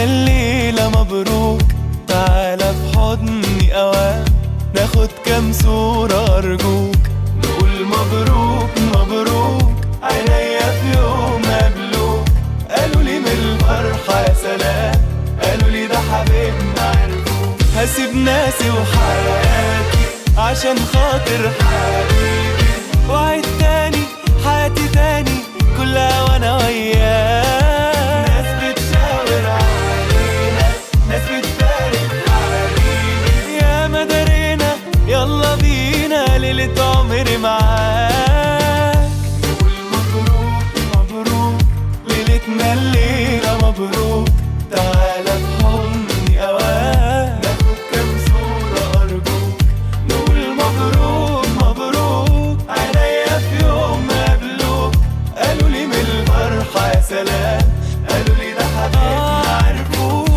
الليلة مبروك تعالى في حضني أوام ناخد كام صورة أرجوك نقول مبروك مبروك عينيا في يوم قابلوك قالوا لي من الفرحة يا سلام قالوا لي ده حبيبنا عرفوك هسيب ناسي وحياتي عشان خاطر حبيبي وعيد تاني حياتي تاني كلها وانا وياك ناس بتشاور علينا ناس بتبارك حبيبي يا ما درينا يلا بينا ليلة عمري معاك نقول مبروك مبروك ليلتنا الليلة مبروك تعالى في حضني أوام ناخد كام صورة أرجوك نقول مبروك مبروك عينيا في يوم ما قابلوك قالوا لي من الفرحة يا سلام قالوا لي ده حبيبنا عرفوك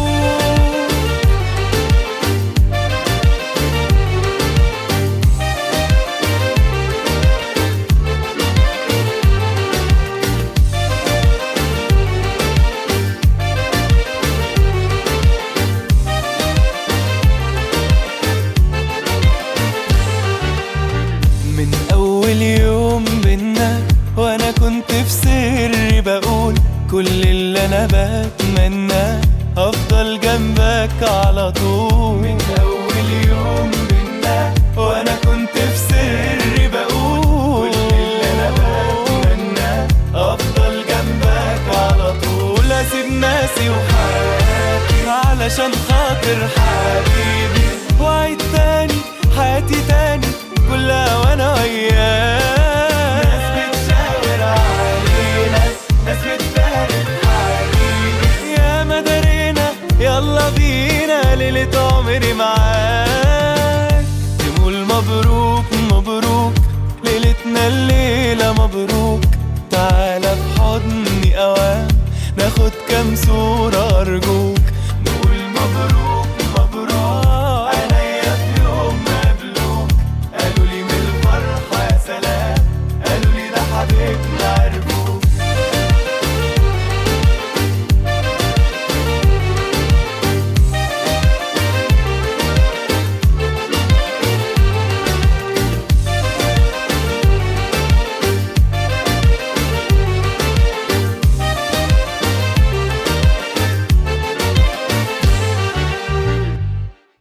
من أول يوم بينا وأنا كنت في سري بقول كل اللي أنا بتمناه أفضل جنبك على طول من أول يوم بينا وأنا كنت في سري بقول كل اللي أنا بتمناه أفضل جنبك على طول أسيب ناسي وحياتي علشان خاطر حبيبي وعيد تاني حياتي تاني كلها وانا وياك ناس بتشاور علينا ناس بتبارك حبيبي يا ما درينا يلا بينا ليلة عمري معاك نقول مبروك مبروك ليلتنا الليلة مبروك تعالى في حضني أوام ناخد كام صورة أرجوك